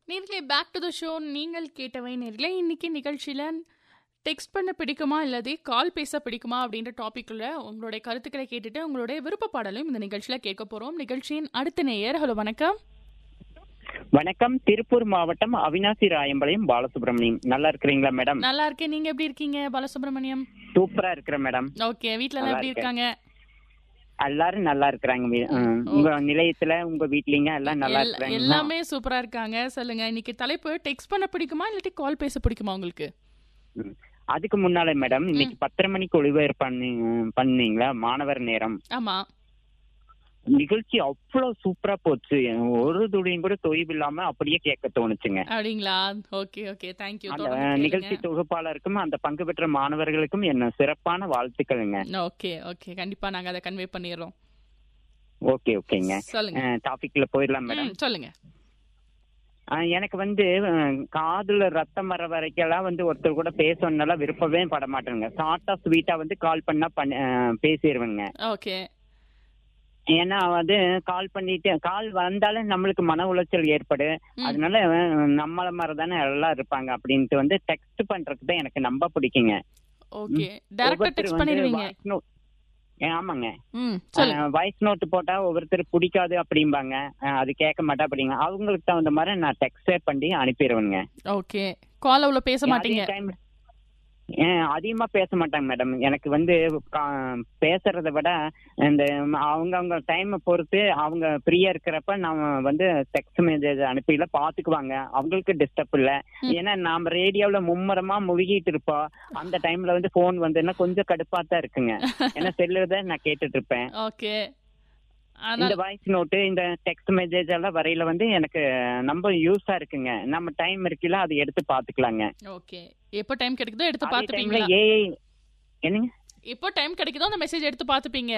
நேர்களே back to the show நீங்கள் கேட்டவை நேர்களே இன்னைக்கு நிகழ்ச்சியில் டெக்ஸ்ட் பண்ண பிடிக்குமா இல்லாதே கால் பேச பிடிக்குமா அப்படின்ற டாபிக்ல உங்களுடைய கருத்துக்களை கேட்டுட்டு உங்களுடைய விருப்ப பாடலையும் இந்த நிகழ்ச்சியில் கேட்க போறோம் நிகழ்ச்சியின் அடுத்த நேயர் ஹலோ வணக்கம் வணக்கம் திருப்பூர் மாவட்டம் அவினாசி ராயம்பாளையம் பாலசுப்ரமணியம் நல்லா இருக்கிறீங்களா மேடம் நல்லா இருக்கேன் நீங்க எப்படி இருக்கீங்க பாலசுப்ரமணியம் சூப்பரா இருக்கிறேன் மேடம் ஓகே வீட்ல எல்லாம் நல்லா எப்படி இருக்காங்க எல்லாரும் நல்லா இருக்கிறாங்க வீ- ம், உங்க நிலையத்துல உங்க வீட்லீங்க எல்லாம் நல்லா எல்- இருக்கிறாங்க எல்லாமே சூப்பரா இருக்காங்க சொல்லுங்க இன்னைக்கு தலைப்பு டெக்ஸ்ட் பண்ண பிடிக்குமா இல்லாட்டி கால் பேச பிடிக்குமா உங்களுக்கு ம். அதுக்கு முன்னால மேடம் இன்னைக்கு பத்தரை மணிக்கு ஒளிபரப்பு பண்ணி பண்ணீங்களா மாணவர் நேரம் ஆமா நிகழ்ச்சி அவ்வளவு சூப்பரா போச்சு ஒரு துளியும் கூட தொய்வு இல்லாம அப்படியே கேட்க தோணுச்சுங்க அப்படிங்களா ஓகே ஓகே தேங்க்யூ அந்த நிகழ்ச்சி தொகுப்பாளருக்கும் அந்த பங்கு பெற்ற மாணவர்களுக்கும் என்ன சிறப்பான வாழ்த்துக்களுங்க ஓகே ஓகே கண்டிப்பா நாங்க அதை கன்வே பண்ணிடுறோம் ஓகே ஓகேங்க சொல்லுங்க டாபிக்ல போயிடலாம் மேடம் ம், சொல்லுங்க ஆஹ் எனக்கு வந்து அஹ், காதுல ரத்தம் வர வரைக்கெல்லாம் வந்து ஒருத்தர் கூட பேசணும்னால விருப்பமே பட மாட்டேங்க ஷார்ட்டா ஸ்வீட்டா வந்து கால் பண்ணா பண்ண அஹ், பேசிடுவேங்க ஓகே ஏன்னா வந்து கால் பண்ணிட்டு கால் வந்தாலும் நம்மளுக்கு மன உளைச்சல் ஏற்படு ம். அதனால அஹ், நம்மள மாதிரி தானே எல்லாம் இருப்பாங்க அப்படின்ட்டு வந்து டெக்ஸ்ட் பண்றதுக்கு தான் எனக்கு ரொம்ப பிடிக்குங்க ஓகே டைரக்டா ஒவ்வொருத்தர் டெக்ஸ்ட் வந்து பண்ணிடுவீங்க voice note- ஏ, ஆமாங்க ம் சொல்லுங்க வாய்ஸ் நோட் போட்டா ஒவ்வொருத்தர் பிடிக்காது அப்படிம்பாங்க அஹ், அது கேட்க மாட்டா அப்படிங்க அவங்களுக்கு தகுந்த மாதிரி நான் டெக்ஸ்டே பண்ணி அனுப்பிடுவேங்க ஓகே கால் அவ்வளவு பேச மாட்டீங்க அதே time- ஏன் அதிகமா பேச மாட்டாங்க மேடம் எனக்கு வந்து கா- பேசுறத விட இந்த அவங்க அவங்க டைம் பொறுத்து அவங்க ஃப்ரீயா இருக்கிறப்ப நாம வந்து டெக்ஸ்ட் மெசேஜ் அனுப்பில பாத்துக்குவாங்க அவங்களுக்கு டிஸ்டர்ப் இல்ல ம். ஏன்னா நாம ரேடியோல மும்முரமா முழுகிட்டு இருப்போம் அந்த டைம்ல வந்து போன் வந்துன்னா கொஞ்சம் கடுப்பா தான் இருக்குங்க ஏன்னா செல்லுல தான் நான் கேட்டுட்டு இருப்பேன் ஓகே இந்த ஆனால் வாய்ஸ் நோட்டு இந்த டெக்ஸ்ட் மெசேஜ் எல்லாம் வரையில வந்து எனக்கு ரொம்ப யூஸா இருக்குங்க நம்ம டைம் இருக்குல்ல அதை எடுத்து பாத்துக்கலாங்க ஓகே எப்போ டைம் கிடைக்குதோ எடுத்து அதே டைம்ல பார்த்துப்பீங்களா ஏஐ என்னங்க எப்போ டைம் கிடைக்குதோ அந்த மெசேஜ் எடுத்து பார்த்துப்பீங்க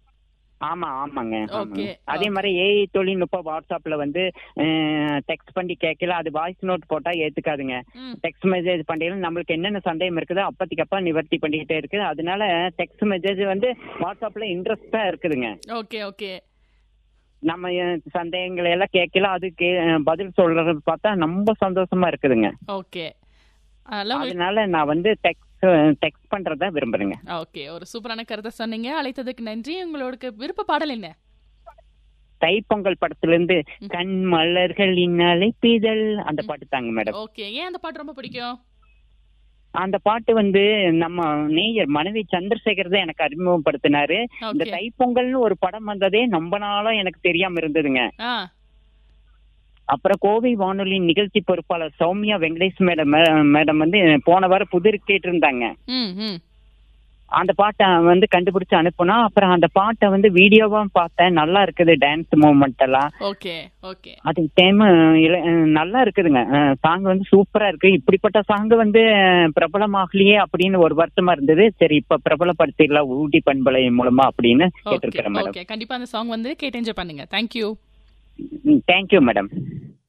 ஆமா ஆமாங்க ஆமாங்க. Okay, அதே மாதிரி ஏஐ தொழில்நுட்பம் வாட்ஸ்அப்ல வந்து டெக்ஸ்ட் பண்ணி கேட்கல அது வாய்ஸ் நோட் போட்டா ஏத்துக்காதுங்க ம் டெக்ஸ்ட் மெசேஜ் பண்ணல நம்மளுக்கு என்னென்ன சந்தேகம் இருக்குதோ அப்பத்திக்கு அப்ப நிவர்த்தி பண்ணிக்கிட்டே இருக்கு அதனால டெக்ஸ்ட் மெசேஜ் வந்து வாட்ஸ்அப்ல இன்ட்ரெஸ்டா இருக்குதுங்க ஓகே ஓகே நம்ம அஹ், சந்தேகங்களை எல்லாம் கேட்கல அது கே- பதில் சொல்றது பார்த்தா ரொம்ப சந்தோஷமா இருக்குதுங்க ஓகே அதெல்லாம் உங்களுக்கு- அதனால நான் வந்து டெக்ஸ்ட் டெக்ஸ்ட் பண்றதா விரும்புறேங்க ஓகே ஒரு சூப்பரான கருத்தை சொன்னீங்க அழைத்ததுக்கு நன்றி உங்களோட விருப்ப பாடல் என்ன தைப்பொங்கல் படத்துல இருந்து கண் மலர்களின் அழைப்பிதழ் அந்த பாட்டு தாங்க மேடம் ஓகே ஏன் அந்த பாட்டு ரொம்ப பிடிக்கும் அந்த பாட்டு வந்து நம்ம நேயர் மனைவி சந்திரசேகர் தான் எனக்கு அறிமுகப்படுத்தினாரு இந்த ஓகே தைப்பொங்கல்னு ஒரு படம் வந்ததே ரொம்ப நாளா எனக்கு தெரியாம இருந்ததுங்க ஆ அப்புறம் கோவை வானொலி நிகழ்ச்சி பொறுப்பாளர் சௌமியா வெங்கடேஷ் மேடம் மேடம் வந்து போன வாரம் புதிர் கேட்டிருந்தாங்க ம் ம் அந்த பாட்டை வந்து கண்டுபிடிச்சு அனுப்புனா அப்புறம் அந்த பாட்டை வந்து வீடியோவா பார்த்தேன் நல்லா இருக்குது டான்ஸ் மூமெண்ட் எல்லாம் ஓகே ஓகே அது டைம் நல்லா இருக்குதுங்க சாங் வந்து சூப்பரா இருக்கு இப்படிப்பட்ட சாங் வந்து அஹ், பிரபலமாகலையே அப்படின்னு ஒரு வருத்தமா இருந்தது சரி இப்ப பிரபலப்படுத்திடலாம் ஊட்டி பண்பலை மூலமா அப்படின்னு ஓகே கேட்டிருக்கிறேன் மேடம் ஓகே கண்டிப்பா அந்த சாங் வந்து கேட்டு என்ஜாய் பண்ணுங்க தேங்க்யூ தேங்க்யூ மேடம்